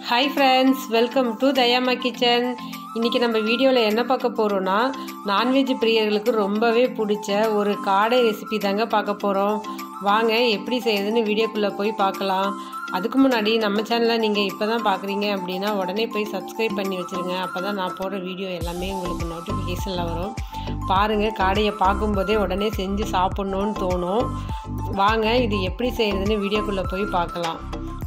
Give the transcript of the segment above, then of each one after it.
hi friends welcome to தயாமா kitchen இன்றைக்கி நம்ம வீடியோவில் என்ன பார்க்க போகிறோன்னா நான்வெஜ் பிரியர்களுக்கு ரொம்பவே பிடிச்ச ஒரு காடை ரெசிபி தாங்க பார்க்க போகிறோம் வாங்க எப்படி செய்யுதுன்னு வீடியோக்குள்ளே போய் பார்க்கலாம் அதுக்கு முன்னாடி நம்ம சேனலை நீங்கள் இப்போ தான் பார்க்குறீங்க அப்படின்னா உடனே போய் சப்ஸ்கிரைப் பண்ணி வச்சுருங்க அப்போ தான் நான் போடுற வீடியோ எல்லாமே உங்களுக்கு நோட்டிஃபிகேஷனில் வரும் பாருங்கள் காடையை பார்க்கும்போதே உடனே செஞ்சு சாப்பிட்ணுன்னு தோணும் வாங்க இது எப்படி செய்கிறதுன்னு வீடியோக்குள்ளே போய் பார்க்கலாம்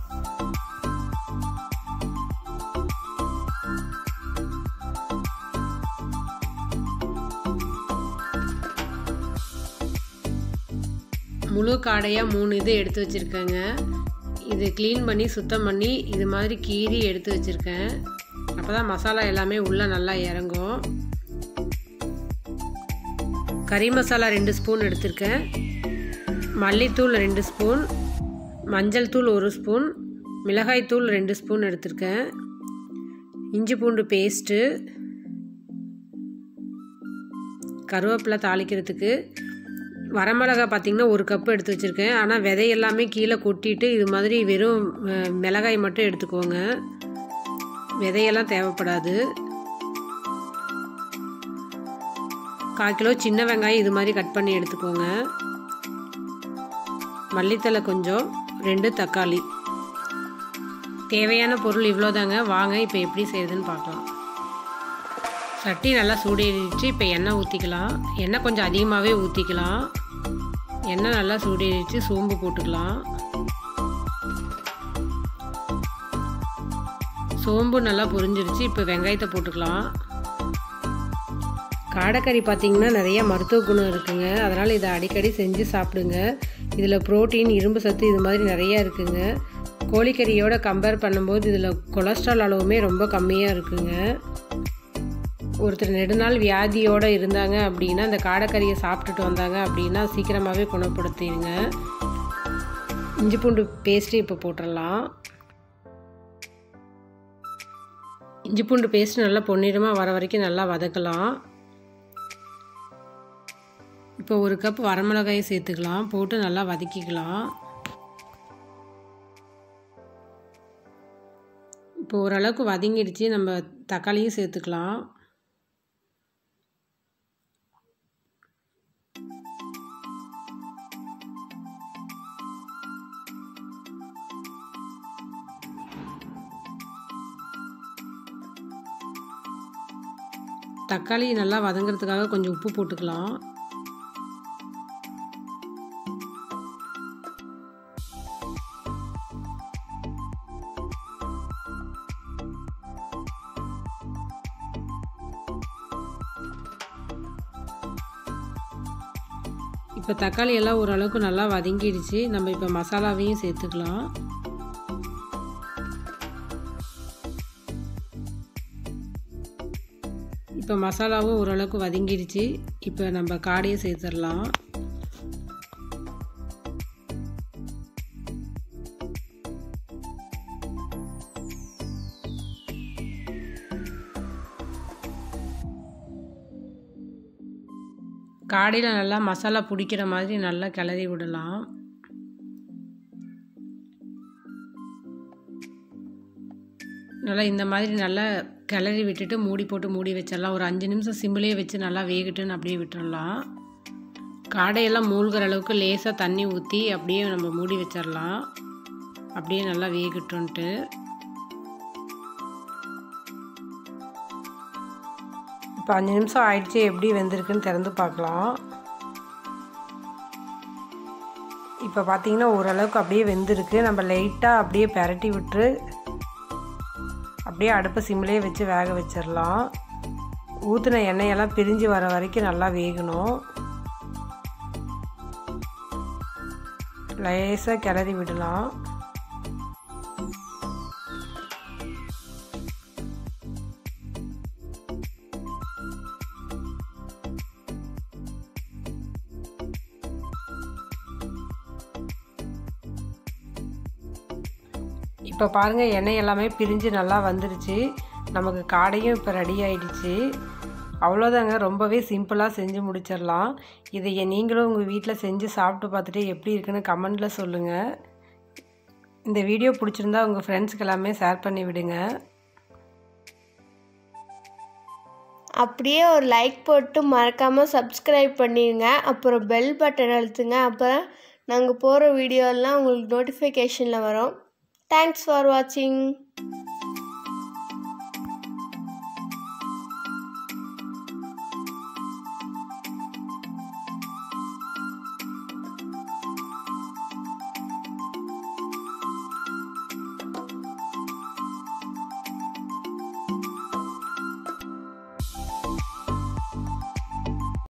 முழு காடையாக மூணு இது எடுத்து வச்சுருக்கேங்க இது க்ளீன் பண்ணி சுத்தம் பண்ணி இது மாதிரி கீறி எடுத்து வச்சுருக்கேன் அப்போ தான் மசாலா எல்லாமே உள்ளே நல்லா இறங்கும் கறி மசாலா ரெண்டு ஸ்பூன் எடுத்திருக்கேன் மல்லித்தூள் ரெண்டு ஸ்பூன் மஞ்சள் தூள் ஒரு ஸ்பூன் மிளகாய் தூள் ரெண்டு ஸ்பூன் எடுத்திருக்கேன் இஞ்சி பூண்டு பேஸ்ட்டு கருவேப்பிலை தாளிக்கிறதுக்கு வரமிளகா பார்த்திங்கன்னா ஒரு கப்பு எடுத்து வச்சுருக்கேன் ஆனால் விதை எல்லாமே கீழே கொட்டிட்டு இது மாதிரி வெறும் மிளகாய் மட்டும் எடுத்துக்கோங்க விதையெல்லாம் தேவைப்படாது கால் கிலோ சின்ன வெங்காயம் இது மாதிரி கட் பண்ணி எடுத்துக்கோங்க மல்லித்தலை கொஞ்சம் ரெண்டு தக்காளி தேவையான பொருள் இவ்வளோதாங்க வாங்க இப்போ எப்படி செய்யுதுன்னு பார்க்கலாம் சட்டி நல்லா சூடேறிடுச்சு இப்போ எண்ணெய் ஊற்றிக்கலாம் எண்ணெய் கொஞ்சம் அதிகமாகவே ஊற்றிக்கலாம் எண்ணெய் நல்லா சூடேறிடுச்சு சோம்பு போட்டுக்கலாம் சோம்பு நல்லா பொரிஞ்சிருச்சு இப்போ வெங்காயத்தை போட்டுக்கலாம் காடைக்கறி பார்த்திங்கன்னா நிறைய மருத்துவ குணம் இருக்குங்க அதனால் இதை அடிக்கடி செஞ்சு சாப்பிடுங்க இதில் ப்ரோட்டீன் இரும்பு சத்து இது மாதிரி நிறையா இருக்குங்க கோழிக்கறியோட கம்பேர் பண்ணும்போது இதில் கொலஸ்ட்ரால் அளவுமே ரொம்ப கம்மியாக இருக்குங்க ஒருத்தர் நெடுநாள் வியாதியோடு இருந்தாங்க அப்படின்னா அந்த காடைக்கறியை சாப்பிட்டுட்டு வந்தாங்க அப்படின்னா சீக்கிரமாகவே குணப்படுத்திடுங்க இஞ்சி பூண்டு பேஸ்ட்டு இப்போ போட்டுடலாம் இஞ்சி பூண்டு பேஸ்ட் நல்லா பொன்னிறமாக வர வரைக்கும் நல்லா வதக்கலாம் இப்போ ஒரு கப் வரமிளகாயை சேர்த்துக்கலாம் போட்டு நல்லா வதக்கிக்கலாம் இப்போ ஓரளவுக்கு வதங்கிடுச்சு நம்ம தக்காளியும் சேர்த்துக்கலாம் தக்காளி நல்லா வதங்கிறதுக்காக கொஞ்சம் உப்பு போட்டுக்கலாம் இப்போ தக்காளி எல்லாம் ஓரளவுக்கு நல்லா வதங்கிடுச்சு நம்ம இப்போ மசாலாவையும் சேர்த்துக்கலாம் இப்போ மசாலாவும் ஓரளவுக்கு வதங்கிடுச்சு இப்போ நம்ம காடையை சேர்த்துடலாம் காடையில் நல்லா மசாலா பிடிக்கிற மாதிரி நல்லா கிளறி விடலாம் நல்லா இந்த மாதிரி நல்லா கிளறி விட்டுட்டு மூடி போட்டு மூடி வச்சிடலாம் ஒரு அஞ்சு நிமிஷம் சிம்பிளே வச்சு நல்லா வேகட்டுன்னு அப்படியே விட்டுடலாம் காடையெல்லாம் மூழ்கிற அளவுக்கு லேசாக தண்ணி ஊற்றி அப்படியே நம்ம மூடி வச்சிடலாம் அப்படியே நல்லா வேகட்டுன்ட்டு இப்போ அஞ்சு நிமிஷம் ஆயிடுச்சு எப்படி வெந்திருக்குன்னு திறந்து பார்க்கலாம் இப்போ பார்த்தீங்கன்னா ஓரளவுக்கு அப்படியே வெந்திருக்கு நம்ம லைட்டாக அப்படியே பெரட்டி விட்டு அப்படியே அடுப்பை சிம்லேயே வச்சு வேக வச்சிடலாம் ஊற்றின எண்ணெயெல்லாம் பிரிஞ்சு வர வரைக்கும் நல்லா வேகணும் லேசாக கிளறி விடலாம் இப்போ பாருங்கள் எண்ணெய் எல்லாமே பிரிஞ்சு நல்லா வந்துருச்சு நமக்கு காடையும் இப்போ ரெடி ஆயிடுச்சு அவ்வளோதாங்க ரொம்பவே சிம்பிளாக செஞ்சு முடிச்சிடலாம் இதை நீங்களும் உங்கள் வீட்டில் செஞ்சு சாப்பிட்டு பார்த்துட்டு எப்படி இருக்குன்னு கமெண்டில் சொல்லுங்கள் இந்த வீடியோ பிடிச்சிருந்தா உங்கள் ஃப்ரெண்ட்ஸ்க்கு எல்லாமே ஷேர் பண்ணி விடுங்க அப்படியே ஒரு லைக் போட்டு மறக்காமல் சப்ஸ்கிரைப் பண்ணிடுங்க அப்புறம் பெல் பட்டன் அழுத்துங்க அப்புறம் நாங்கள் போகிற வீடியோலாம் உங்களுக்கு நோட்டிஃபிகேஷனில் வரும் தேங்க்ஸ் ஃபார் வாட்சிங்